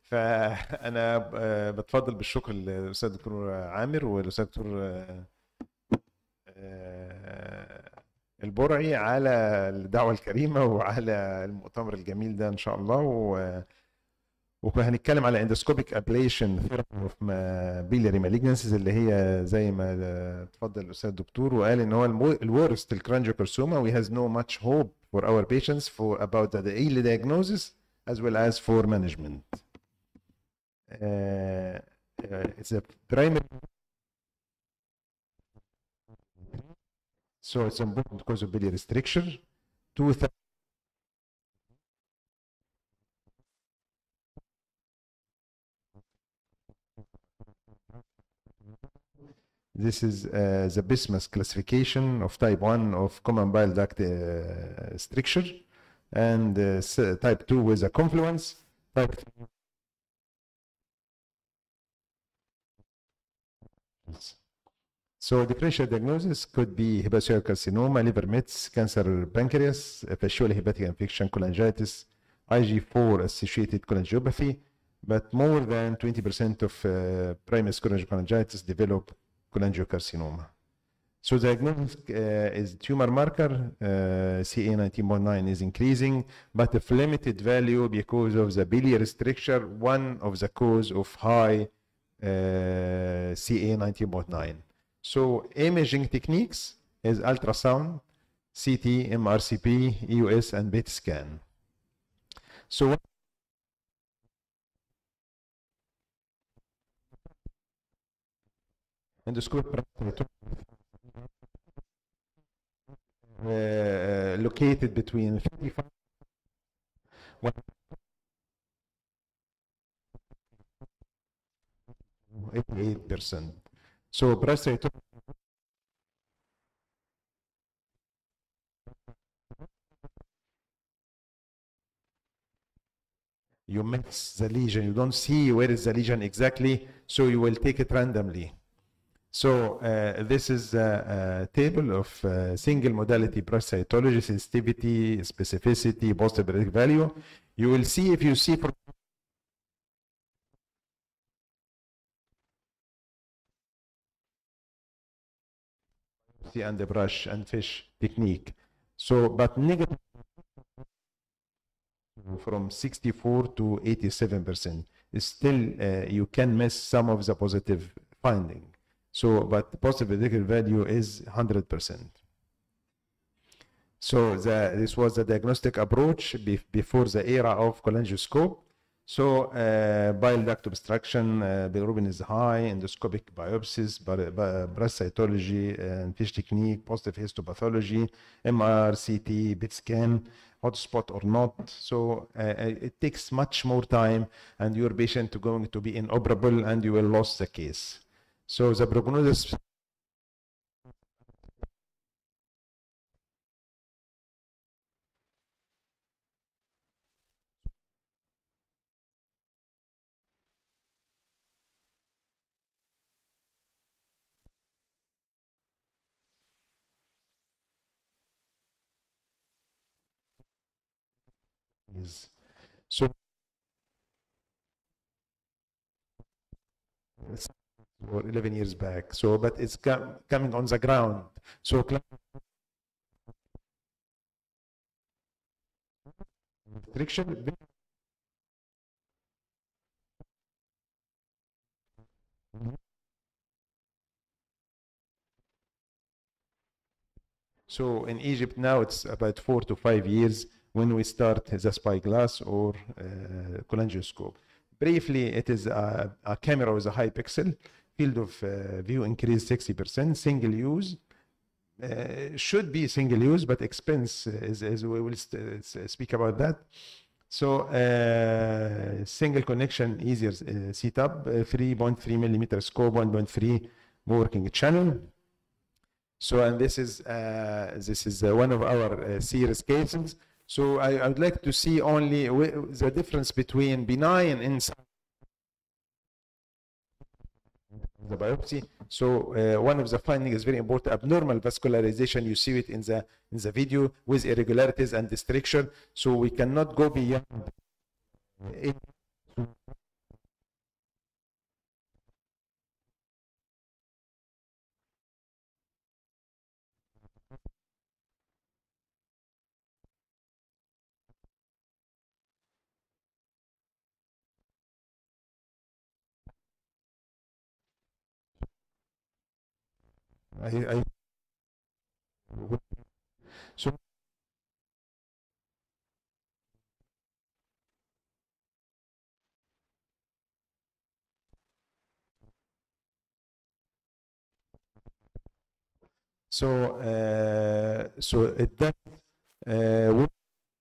فانا آه، بتفضل بالشكر للاستاذ الدكتور عامر والاستاذ الدكتور آه، آه، البرعي على الدعوه الكريمه وعلى المؤتمر الجميل ده ان شاء الله و وهنتكلم على اندوسكوبيك ابليشن ثيرابي اوف بيلياري مالجنسيز اللي هي زي ما اتفضل الاستاذ الدكتور وقال ان هو الورست الكرانجيوكارسوما وي هاز نو ماتش هوب for our patients for about the early diagnosis as well as for management. Uh, uh, it's a primary so it's important because of biliary restriction. Two This is uh, the Bismuth classification of type 1 of common bile duct uh, stricture and uh, type 2 with a confluence. Type 3 So differential diagnosis could be hepatocellular carcinoma, liver mets, cancer pancreas, fasciole hepatic infection, cholangitis, IG4 associated cholangiopathy, but more than 20% of uh, primary sclerosing cholangitis develop cholangiocarcinoma. So the diagnosis uh, is tumor marker, uh, CA19.9 is increasing, but of limited value because of the biliary stricture, one of the cause of high uh, CA19.9. So imaging techniques is ultrasound, CT, MRCP, EUS, and PET scan. So endoscopic uh, located between 55 88 percent. So breast you miss the lesion. You don't see where is the lesion exactly, so you will take it randomly. So uh, this is a, a table of uh, single modality breast cytology, sensitivity, specificity, positive predictive value. You will see if you see for and the brush and fish technique. So, but negative from 64 to 87 percent. Still, uh, you can miss some of the positive finding. So, but the positive predictive value is 100%. So the, this was the diagnostic approach be, before the era of cholangioscope. So uh, bile duct obstruction, uh, bilirubin is high, endoscopic biopsies, breast cytology, and fish technique, positive histopathology, MR, CT, PET scan, hotspot or not. So uh, it takes much more time and your patient is going to be inoperable and you will lose the case. So the prognosis is so or 11 years back. So, but it's com coming on the ground. So, restriction. So in Egypt now it's about four to five years when we start the spyglass or uh, cholangioscope. Briefly, it is a, a camera with a high pixel field of uh, view increase 60%, single use. Uh, should be single use, but expense is, is we will speak about that. So uh, single connection, easier uh, setup, 3.3 millimeter scope, 1.3 working channel. So and this is uh, this is uh, one of our series cases. So I, I, would like to see only the difference between benign inside the biopsy. So uh, one of the findings is very important. Abnormal vascularization, you see it in the in the video with irregularities and distriction. So we cannot go beyond I, I so so uh, so it does uh, would-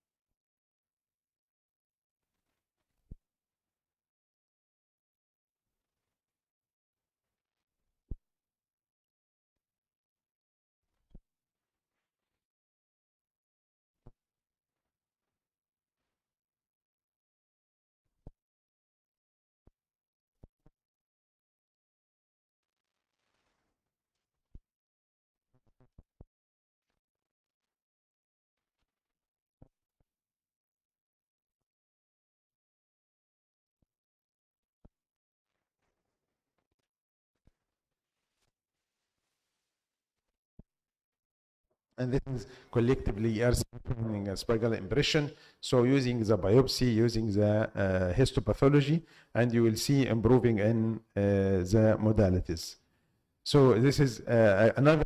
and this is collectively RCA a spiral impression. So using the biopsy, using the uh, histopathology, and you will see improving in uh, the modalities. So this is uh, another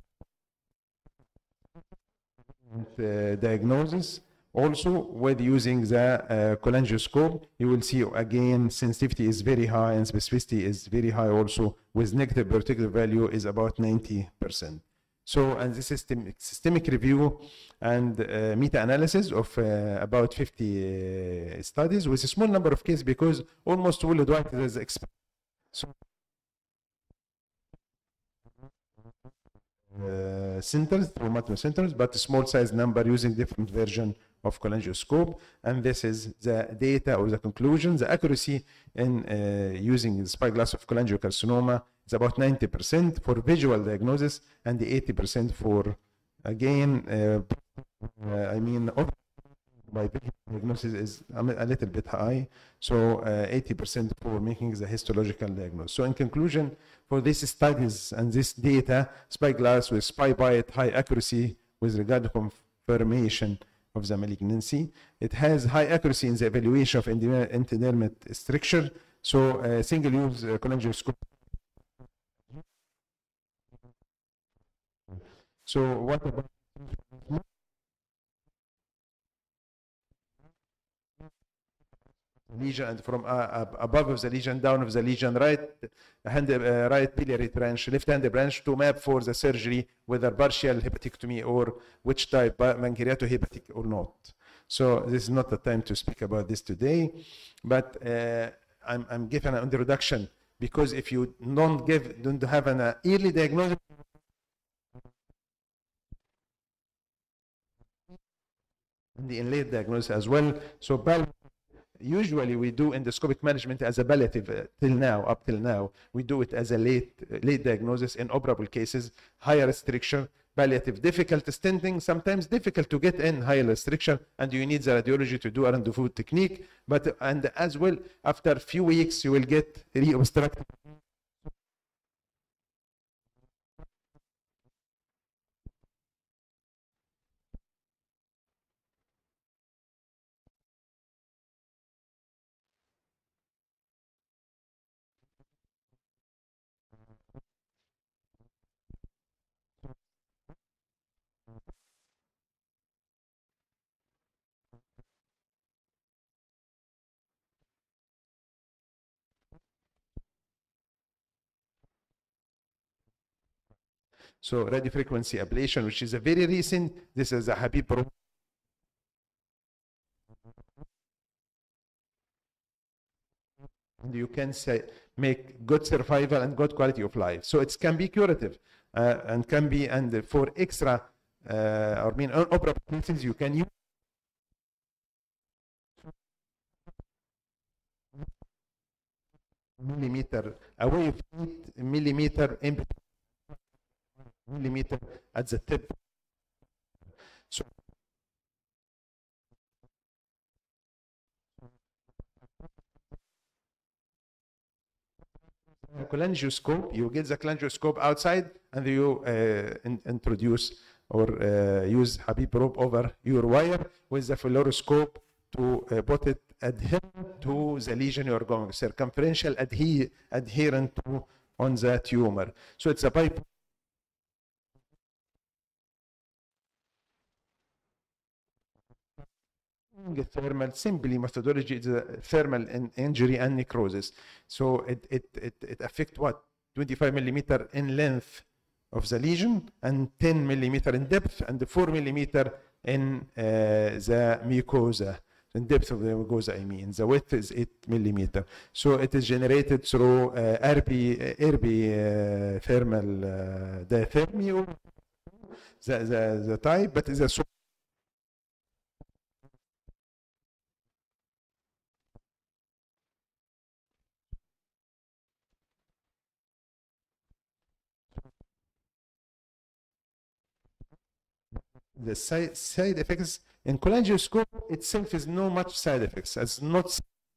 uh, diagnosis. Also, with using the uh, cholangioscope, you will see again sensitivity is very high and specificity is very high also with negative particular value is about 90%. So, and the system, systemic review and uh, meta-analysis of uh, about 50 uh, studies with a small number of cases because almost worldwide is expected. So, uh, centers, traumatic centers, but a small size number using different version of cholangioscope. And this is the data or the conclusion. The accuracy in uh, using the spyglass of cholangiocarcinoma is about 90% for visual diagnosis and the 80% for, again, uh, uh, I mean, by visual diagnosis is a a little bit high. So uh, 80% for making the histological diagnosis. So in conclusion, for these studies and this data, spyglass with spy bite high accuracy with regard to confirmation of the malignancy. It has high accuracy in the evaluation of epidermal epidermal structure. So uh, single-use uh, cholangioscope. So what about lesion and from uh, ab- above of the lesion, down of the lesion, right hand, uh, right biliary branch, left hand branch to map for the surgery, whether partial hepatectomy or which type, pa- pancreatohepatic or not. So this is not the time to speak about this today, but uh, I'm, I'm giving an introduction because if you don't give, don't have an uh, early diagnosis, the late diagnosis as well. So pal- usually we do endoscopic management as a palliative uh, till now, up till now. We do it as a late uh, late diagnosis in operable cases, higher restriction, palliative, difficult stenting, sometimes difficult to get in higher restriction, and you need the radiology to do a rendezvous technique. But and as well, after a few weeks, you will get reobstructed. So radio frequency ablation, which is a very recent. This is a Habib Pro. And you can say make good survival and good quality of life. So it can be curative uh, and can be and for extra uh, or mean operative cases you can use. Millimeter away from millimeter in millimeter at the tip. So cholangioscope, you get the cholangioscope outside and you uh, in, introduce or uh, use Habib probe over your wire with the fluoroscope to uh, put it adherent to the lesion you're going, circumferential adhe- adherent to on the tumor. So it's a pipe thermal simply methodology is a thermal in injury and necrosis so it it it, it affect what 25 millimeter in length of the lesion and 10 millimeter in depth and 4 millimeter in uh, the mucosa in depth of the mucosa I mean the width is 8 millimeter so it is generated through uh, RB, RB uh, thermal uh, diathermy or the, the, the type but is a the side, side effects in cholangioscope itself is no much side effects. It's not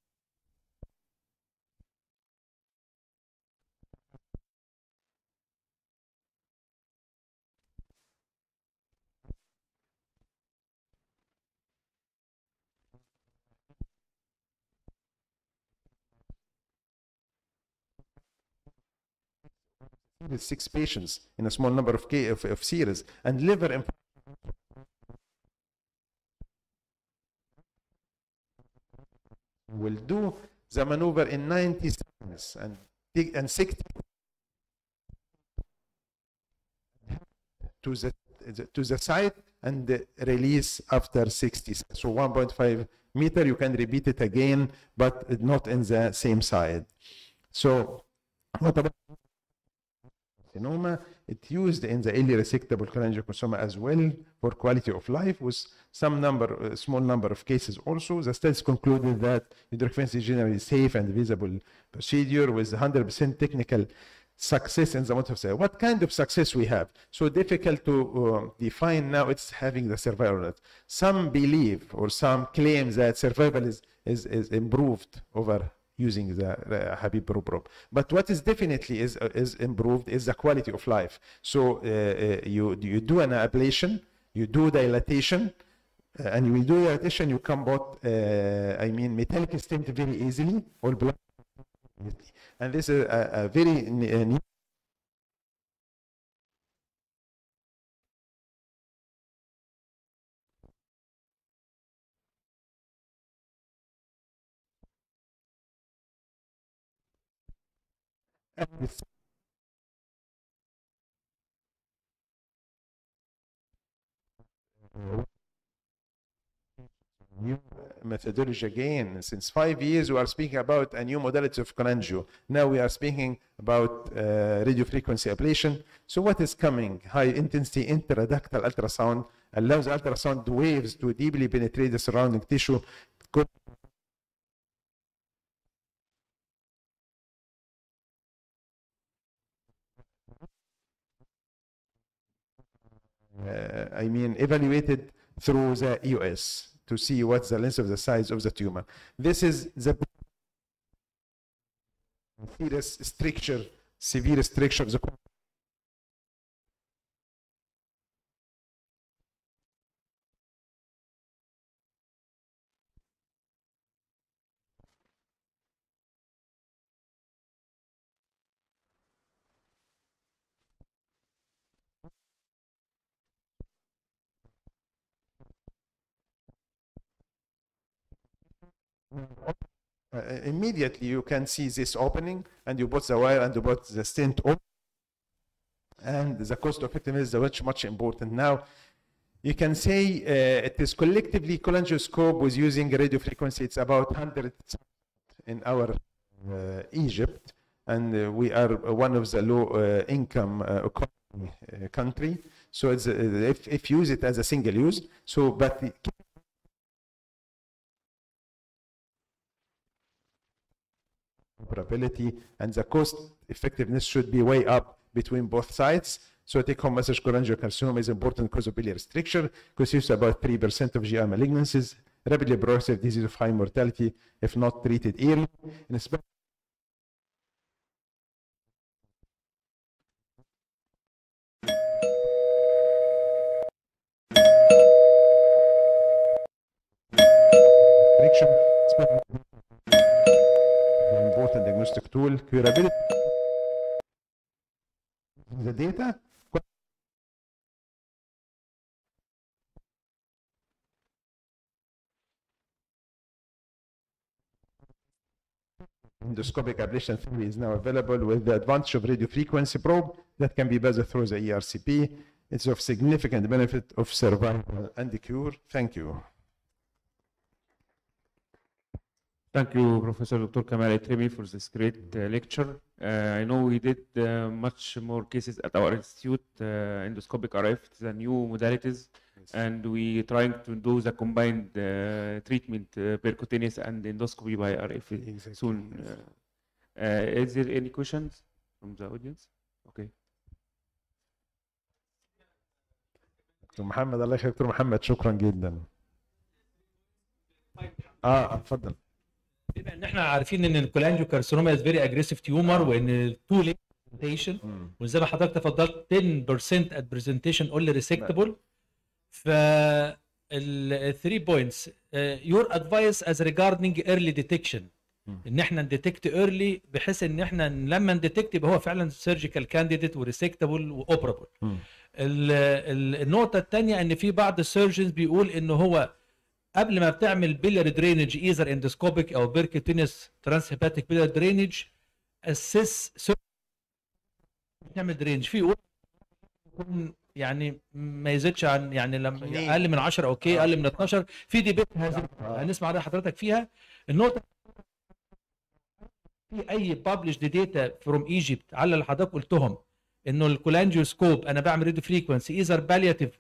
six patients in a small number of, of, of series and liver will do the maneuver in 90 seconds and and 60 to the to the side and release after 60 so 1.5 meter you can repeat it again but not in the same side so what about carcinoma. It used in the early resectable cholangiocarcinoma as well for quality of life with some number, uh, small number of cases also. The studies concluded that hydroquinone is generally safe and visible procedure with 100% technical success in the motive cell. What kind of success we have? So difficult to uh, define now. It's having the survival rate. Some believe or some claim that survival is, is, is improved over using the uh, Habib probe. But what is definitely is, uh, is improved is the quality of life. So uh, uh you, you do an ablation, you do dilatation, uh, and you will do dilatation, you combat, uh, I mean, metallic stent very easily, or blood. And this is a, a very new new methodology again. Since five years, we are speaking about a new modality of cholangio. Now we are speaking about uh, radiofrequency ablation. So what is coming? High intensity intraductal ultrasound allows ultrasound waves to deeply penetrate the surrounding tissue. Uh, I mean, evaluated through the EOS to see what's the length of the size of the tumor. This is the serious stricture, severe stricture of the uh, immediately you can see this opening and you put the wire and you put the stent on and the cost effectiveness is much much important now you can say uh, it is collectively cholangioscope was using radio frequency it's about 100 in our uh, Egypt and uh, we are one of the low uh, income uh, country so it's if, if use it as a single use so but probability and the cost effectiveness should be way up between both sides. So take home message cholangiocarcinoma is important because of biliary stricture, constitutes about 3% of GI malignancies, rapidly progressive disease of high mortality if not treated early. And especially important diagnostic tool, curability. The data. endoscopic ablation theory is now available with the advantage of radio frequency probe that can be measured through the ERCP. It's of significant benefit of survival and cure. Thank you. Thank you, Professor Dr. Kamal Etremi, for this great uh, lecture. Uh, I know we did uh, much more cases at our institute, uh, endoscopic RF, the new modalities, and we trying to do the combined uh, treatment, uh, percutaneous and endoscopy by RF Exactly. soon. Uh, uh, is there any questions from the audience? Okay. دكتور محمد الله يخليك دكتور محمد شكرا جدا. اه اتفضل. بما ان احنا عارفين ان الكولانجيو كارسينوما از فيري اجريسيف تيومر وان التو ليت برزنتيشن مم. وزي ما حضرتك تفضلت 10% at presentation only resectable ف ال 3 بوينتس your advice as regarding early detection مم. ان احنا نديتكت early بحيث ان احنا لما نديتكت يبقى هو فعلا سيرجيكال كانديديت وريسكتبل واوبرابل مم. ال- ال- النقطة الثانية ان في بعض السيرجنز بيقول ان هو قبل ما بتعمل بيلر درينج ايزر اندسكوبيك او بيركتينيوس ترانس هيباتيك بيلر درينج اسس تعمل درينج في يقول يكون يعني ما يزيدش عن يعني لما اتنين. اقل من 10 اوكي آه. اقل من 12 في ديبيت هذا هنسمع رأي حضرتك فيها النقطة في اي بابلش داتا فروم ايجيبت على اللي حضرتك قلتهم انه الكولانجيوسكوب انا بعمل ريدي فريكونسي ايزر بالياتيف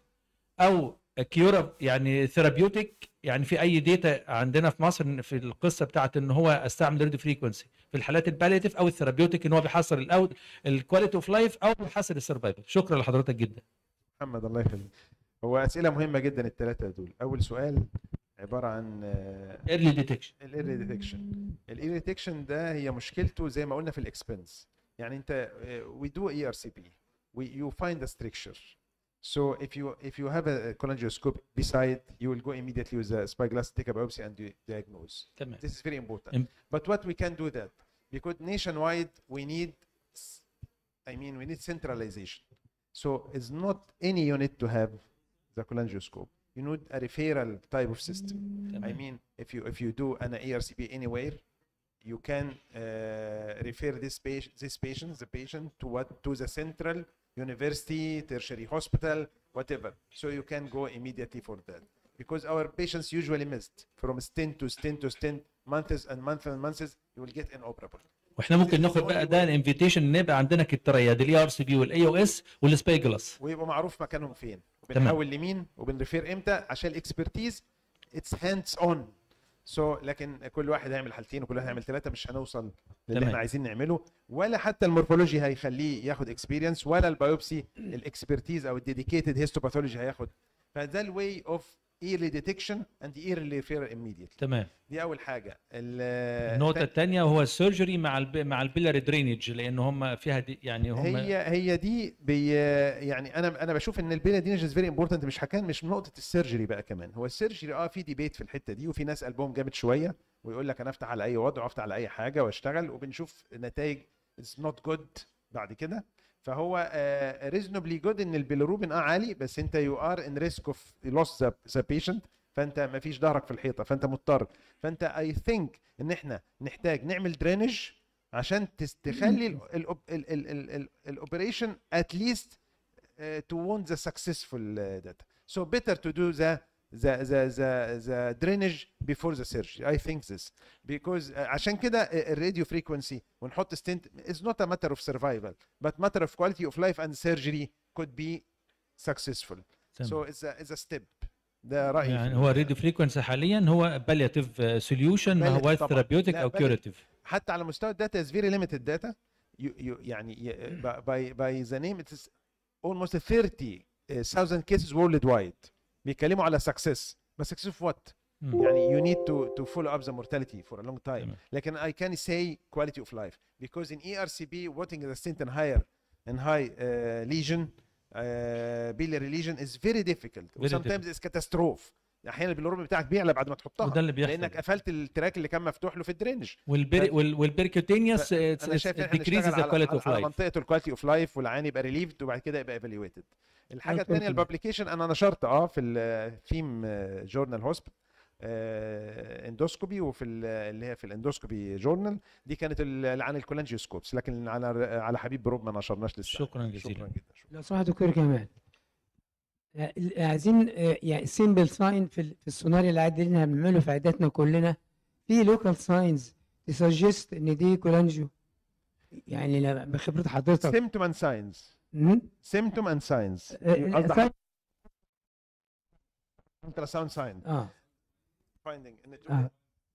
او كيورا يعني ثيرابيوتيك يعني في اي داتا عندنا في مصر في القصه بتاعت ان هو استعمل ريدي فريكونسي في الحالات البالياتيف او الثيرابيوتيك ان هو بيحسن الاود الكواليتي اوف لايف او بيحسن السرفايفل شكرا لحضرتك جدا محمد الله يخليك. هو اسئله مهمه جدا الثلاثه دول. اول سؤال عباره عن آه، ايرلي ديتكشن الايرلي ديتكشن الايرلي ديتكشن ده هي مشكلته زي ما قلنا في الاكسبنس يعني انت we do ERCP we you find a stricture so if you if you have a colonoscope beside you will go immediately with a spyglass take a biopsy and you diagnose تمام this is very important Im- but what we can do that because nationwide we need s- I mean we need centralization so it's not any unit to have the colonoscope you need a referral type of system I تمام mean, if you if you do an ERCP anywhere, you can uh, refer this patient this patient the patient to what to the central university, tertiary hospital, whatever. So you can go immediately for that because our patients usually missed from stint to stint to stint, months and months and months. You will get inoperable. واحنا ممكن ناخد بقى ده الانفيتيشن ان يبقى عندنا كالترياد الاي ار سي بي والاي او اس والسبيجلاس ويبقى معروف مكانهم فين تمام. وبنحول لمين وبنريفير امتى عشان الاكسبرتيز اتس هاندز اون سو لكن كل واحد هيعمل حالتين وكل واحد هيعمل ثلاثه مش هنوصل للي تمام. احنا عايزين نعمله ولا حتى المورفولوجي هيخليه ياخد اكسبيرينس ولا البيوبسي الاكسبرتيز او الديديكيتد هيستوباثولوجي هياخد فده الواي اوف ايرلي ديتكشن اند ايرلي ريفير immediately تمام دي اول حاجه ال- النقطة تاني- الثانية هو السيرجري مع الب... مع البيلاري درينج لان هم فيها دي يعني هم هي هي دي بي يعني انا انا بشوف ان البينا دي از فيري امبورتنت مش حكان مش نقطه السيرجري بقى كمان هو السيرجري اه في ديبيت في الحته دي وفي ناس قلبهم جامد شويه ويقول لك انا افتح على اي وضع وافتح على اي حاجه واشتغل وبنشوف نتائج اتس نوت جود بعد كده فهو ريزونبلي جود ان البيلروبين اه عالي بس انت يو ار ان ريسك اوف لوس ذا بيشنت فانت ما فيش ظهرك في الحيطه فانت مضطر فانت اي ثينك ان احنا نحتاج نعمل درينج عشان تس- تخلي الاوبريشن ات ليست to want the successful uh, data. So better to do the the the the, the drainage before the surgery. I think this because uh, عشان كده الراديو frequency ونحط stent is not a matter of survival but matter of quality of life and surgery could be successful. تمام. So it's a it's a step. ده رأيي في يعني ال- هو الراديو فريكونسي حاليا هو بالياتيف سوليوشن ما Palliative هو طبعاً. ثيرابيوتيك لا، او palliative. كيوريتيف حتى على مستوى الداتا is very limited data you, you يعني ي- by, by, by the name it is almost 30,000 cases worldwide بيتكلموا على success بس success of what يعني you need to to follow up the mortality for a long time تمام. لكن I can say quality of life because in ERCP putting the stent in higher in high uh, lesion uh, biliary lesion is very difficult Very sometimes it's catastrophe احيانا البيلوربين بتاعك بيعلى بعد ما تحطها وده اللي بيحصل. لانك قفلت التراك اللي كان مفتوح له في الدرينج والبير وال- والبيركوتينيوس انا شايف ان احنا ديكريزز نشتغل ذا على, كواليتي على, اوف على لايف منطقه الكواليتي اوف لايف والعين يبقى ريليفد وبعد كده يبقى ايفالويتد الحاجه أنا الثانيه كنت- الببليكيشن انا نشرت اه في الثيم جورنال هوسبيتال اندوسكوبي وفي ال- اللي هي في الاندوسكوبي جورنال دي كانت ال- عن الكولانجيوسكوبس لكن على على حبيب بروب ما نشرناش لسه شكرا جزيلا شكرا جدا شكرا. لو سمحت دكتور كمال آه، ال- عايزين آه، يعني سيمبل ساين في ال- في السونار اللي عادلنا بنعمله في عياداتنا كلنا في لوكال ساينز تسجست ان دي كولانجيو يعني لما- بخبره حضرتك symptom and signs مم؟ symptom and signs آه، قصدك ultrasound sign اه finding ان اه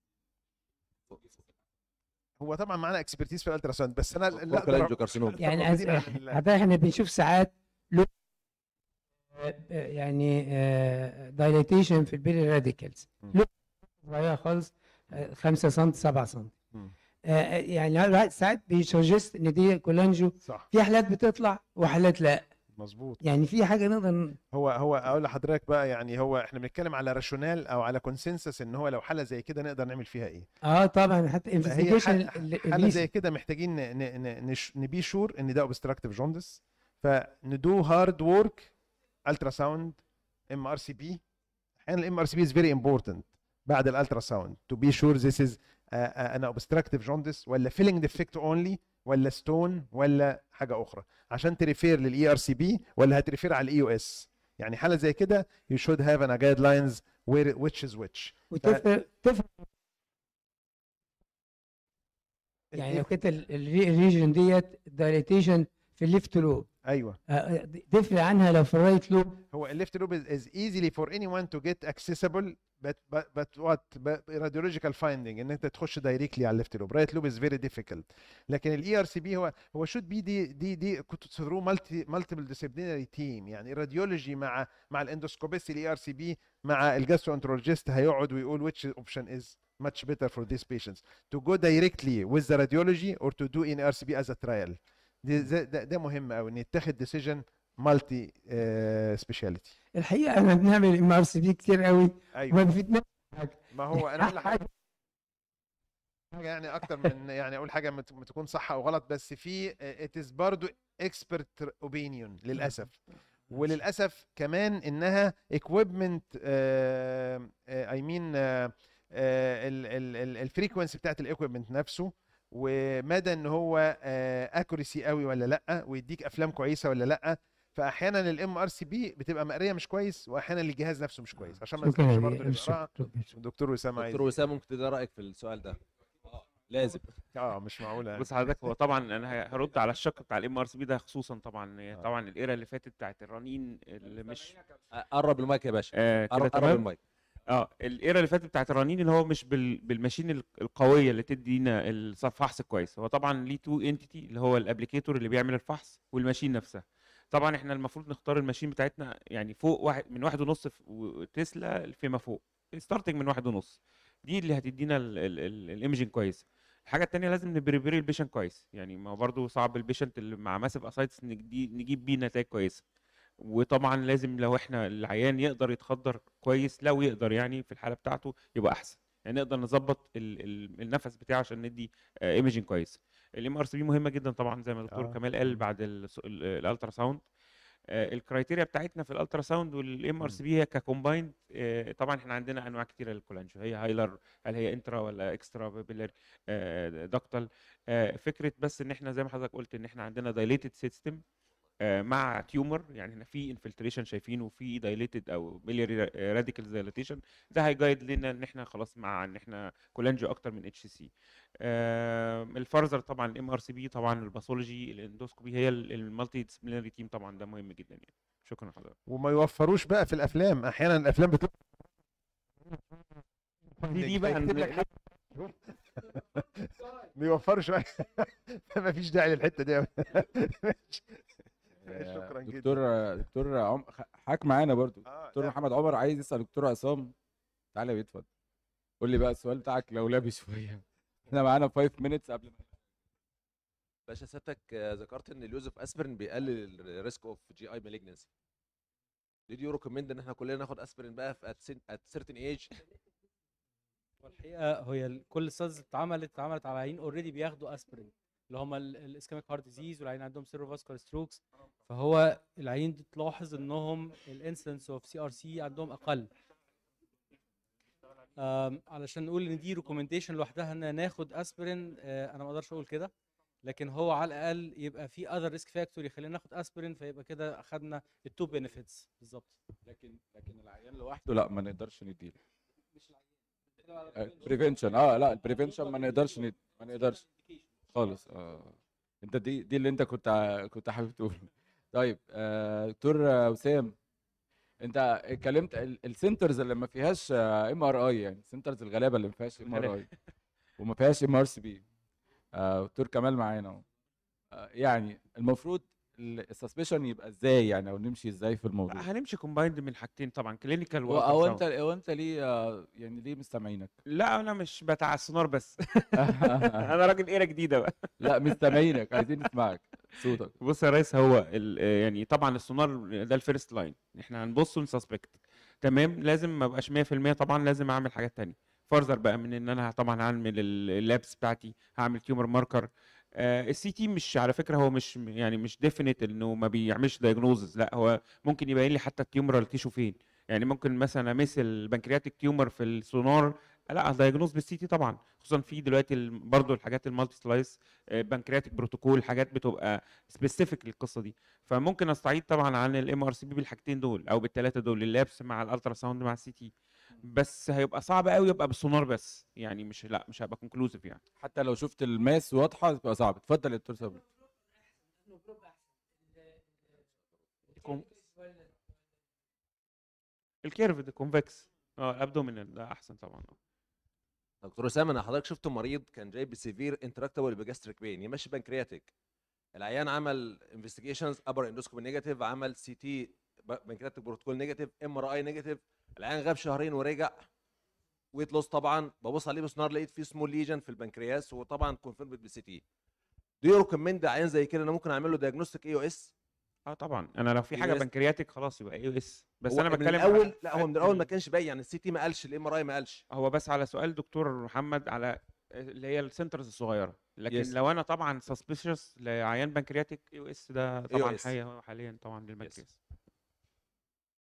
هو طبعا معانا اكسبرتيز في الالتراساوند بس انا لا كولانجيو كارسينوم يعني موجودين أز- على ال- حضرتك احنا بنشوف ساعات لو آه، آه، يعني دايليتيشن في البيري راديكالز مم. لو صغيره خالص 5 سم 7 سم مم. يعني الواحد ساعات بيسجست ان دي كولانجيو صح في حالات بتطلع وحالات لا مظبوط يعني في حاجه نقدر ن- هو هو اقول لحضرتك بقى يعني هو احنا بنتكلم على راشونال او على كونسنسس ان هو لو حاله زي كده نقدر نعمل فيها ايه اه طبعا حتى هي انفستيجيشن حالة, حالة زي كده محتاجين ن- ن- ن- نش- نبي شور ان ده اوبستراكتيف جوندس فندو هارد وورك الترا ساوند ام ار سي بي احيانا الام ار سي بي از فيري امبورتنت بعد الالترا ساوند تو بي شور ذيس از انا اوبستراكتيف جوندس ولا فيلينج ديفكت اونلي ولا ستون ولا حاجه اخرى عشان تريفير للاي ار سي بي ولا هتريفير على الاي يو اس يعني حاله زي كده you should have an جايد لاينز where which is which وتفرق تفرق يعني لو كانت ال- ال- الريجن ديت دايليتيشن في الليفت لوب ايوه آه، تفرق عنها لو في الرايت لوب هو الليفت لوب is, is easily for anyone to get accessible but but but what but radiological finding ان انت تخش دايركتلي على الليفت لوب رايت لوب is very difficult لكن الاي ار سي بي هو هو should be دي دي دي كنت ثرو مالتي مالتيبل ديسيبلينري تيم يعني الراديولوجي مع مع الاندوسكوبيست الاي ار سي بي مع الجاسترونترولوجيست هيقعد ويقول which option is much better for these patients to go directly with the radiology or to do in RCB as a trial دي ده, ده, ده مهم قوي ان يتخذ decision مالتي سبيشاليتي الحقيقه احنا بنعمل ام ار سي بي كتير قوي ايوه وما بيفيدنا ما هو انا اقول لك حاجه حاجه يعني اكتر من يعني اقول حاجه مت- مت- تكون صح او غلط بس في اتس برضو اكسبرت اوبينيون للاسف وللاسف كمان انها equipment اي مين الفريكونسي بتاعت الايكويبمنت نفسه ومدى ان هو اكوريسي قوي ولا لا ويديك افلام كويسه ولا لا فاحيانا الام ار سي بي بتبقى مقريه مش كويس واحيانا الجهاز نفسه مش كويس عشان ما نسيبش برضه شكرا القراءه شكرا دكتور وسام عايز دكتور وسام ممكن تدي رايك في السؤال ده لازم اه مش معقوله يعني. بص حضرتك هو طبعا انا ه- هرد على الشق بتاع الام ار سي بي ده خصوصا طبعا هي طبعا الايرا اللي فاتت بتاعت الرنين اللي مش قرب المايك يا باشا آه كده قرب قرب تمام المايك اه الايرا اللي فاتت بتاعت الرنين اللي هو مش بال... بالماشين ال- القويه اللي تدينا الفحص الكويس هو طبعا ليه تو انتيتي اللي هو الابليكيتور اللي بيعمل الفحص والماشين نفسها طبعا احنا المفروض نختار الماشين بتاعتنا يعني فوق واحد من واحد ونص ف- و- تسلا فيما فوق ستارتنج من واحد ونص دي اللي هتدينا الايمجنج كويس الحاجه التانية لازم نبريبري البيشنت كويس يعني ما هو برضه صعب البيشنت اللي مع ماسيف اسايتس نجيب بيه نتائج كويسه وطبعا لازم لو احنا العيان يقدر يتخدر كويس لو يقدر يعني في الحاله بتاعته يبقى احسن يعني نقدر نظبط ال- ال- النفس بتاعه عشان ندي ايمجنج كويس الام ار سي بي مهمه جدا طبعا زي ما الدكتور آه. كمال قال بعد الالترا ساوند الكرايتيريا بتاعتنا في الالترا ساوند والام ار سي بي هي ككومبايند طبعا احنا عندنا انواع كتيره للكولانجيو هي هايلر هل هي انترا ولا اكسترا بيلر دكتال فكره بس ان احنا زي ما حضرتك قلت ان احنا عندنا دايليتد سيستم مع تيومر يعني احنا في انفلتريشن شايفينه وفي دايليتد او بيلياري راديكال دايليتيشن ده هيجايد لنا ان احنا خلاص مع ان احنا كولانجيو اكتر من اتش سي الفرزر طبعا الام ار سي بي طبعا الباثولوجي الاندوسكوبي هي المالتي ديسبلينري تيم طبعا ده مهم جدا يعني شكرا لحضرتك وما يوفروش بقى في الافلام احيانا الافلام بتبقى دي دي بقى يكتب لك حاجة. بيوفروا شويه ما فيش داعي للحته دي أوي. شكرا جدا دكتور دكتور عم... حاك معانا برضو آه، دكتور لا، محمد عمر عايز يسال دكتور عصام تعالى يا بيه اتفضل قول لي بقى السؤال بتاعك لو لابس شويه احنا معانا 5 minutes قبل ما باشا سيادتك آه، ذكرت ان اليوز اوف اسبرين بيقلل الريسك اوف جي اي مالجنسي did you recommend ان احنا كلنا ناخد اسبرين بقى في at sin- at certain age والحقيقه هي ال- كل الستادز اتعملت اتعملت على عيانين اوريدي بياخدوا اسبرين اللي هم الاسكيميك هارت ديزيز والعيانين عندهم سيروفاسكولار ستروكس فهو العيانين دي تلاحظ انهم الانسيدنس اوف سي ار سي عندهم اقل آم، علشان نقول ان دي ريكومنديشن لوحدها ان ناخد اسبرين آه، انا ما اقدرش اقول كده لكن هو على الاقل يبقى في اذر ريسك فاكتور يخلينا ناخد اسبرين فيبقى كده اخدنا التو بنفيتس بالظبط لكن لكن العيان لوحده لا ما نقدرش نديله بريفنشن اه لا البريفنشن ما نقدرش ند... ما نقدرش خالص اه انت دي دي اللي انت كنت ع- كنت حابب تقوله طيب آه، دكتور آه، وسام انت اتكلمت ال- السنترز اللي ما فيهاش ام ار اي يعني السنترز الغلابه اللي ما فيهاش ام ار اي وما فيهاش ام ار سي بي دكتور كمال معانا اهو آه، يعني المفروض السسبشن يبقى ازاي يعني او نمشي ازاي في الموضوع لا، هنمشي كومبايند من حاجتين طبعا كلينيكال و- او انت او انت ليه آه، يعني ليه مستمعينك لا انا مش بتاع السونار بس انا راجل ايرا جديده بقى لا مستمعينك عايزين نسمعك صوتك بص يا ريس هو ال- يعني طبعا السونار ده الفيرست لاين احنا هنبص ونسسبكت تمام لازم ما ابقاش 100% طبعا لازم اعمل حاجات تانية فرذر بقى من ان انا طبعا هعمل اللابس بتاعتي هعمل تيومر ماركر السي تي مش على فكره هو مش يعني مش ديفينيت انه ما بيعملش دايجنوزز لا هو ممكن يبين لي حتى التيومرال تيشو فين يعني ممكن مثلا امس البنكرياتيك تيومر في السونار لا دايجنوز بالسي تي طبعا خصوصا في دلوقتي ال- برضو الحاجات المالتي سلايس بنكرياتيك بروتوكول حاجات بتبقى سبيسيفيك للقصه دي فممكن استعيد طبعا عن الام ار سي بي بالحاجتين دول او بالثلاثه دول اللابس مع الالترا ساوند مع السي تي بس هيبقى صعب قوي يبقى بالسونار بس يعني مش لا مش هيبقى كونكلوزيف يعني حتى لو شفت الماس واضحه تبقى صعب اتفضل يا دكتور صبري كوم- الكيرف ده كونفكس اه الابدومينال ده احسن طبعا آه. دكتور اسامه انا حضرتك شفت مريض كان جاي بسيفير انتراكتابل بجاستريك بين يمشي بنكرياتيك العيان عمل انفستيجيشنز ابر اندوسكوبي نيجاتيف عمل سي تي بنكرياتيك بروتوكول نيجاتيف ام ار اي نيجاتيف العيان غاب شهرين ورجع ويت لوس طبعا ببص عليه بسونار لقيت فيه سمول ليجن في البنكرياس وطبعا كونفيرمد بالسي تي دو يو ريكومند عيان زي كده انا ممكن اعمل له دايجنوستيك اي او اس اه طبعا انا لو في حاجه بس- بنكرياتيك خلاص يبقى اي اس بس هو انا من بتكلم الاول على- لا هو من الاول ما كانش باين يعني السي تي ما قالش الام ار اي ما قالش هو بس على سؤال دكتور محمد على اللي هي السنترز الصغيره لكن Yes. لو انا طبعا سسبيشس لعيان بنكرياتيك اي او اس ده طبعا AOS. حي- حاليا طبعا للبنكرياس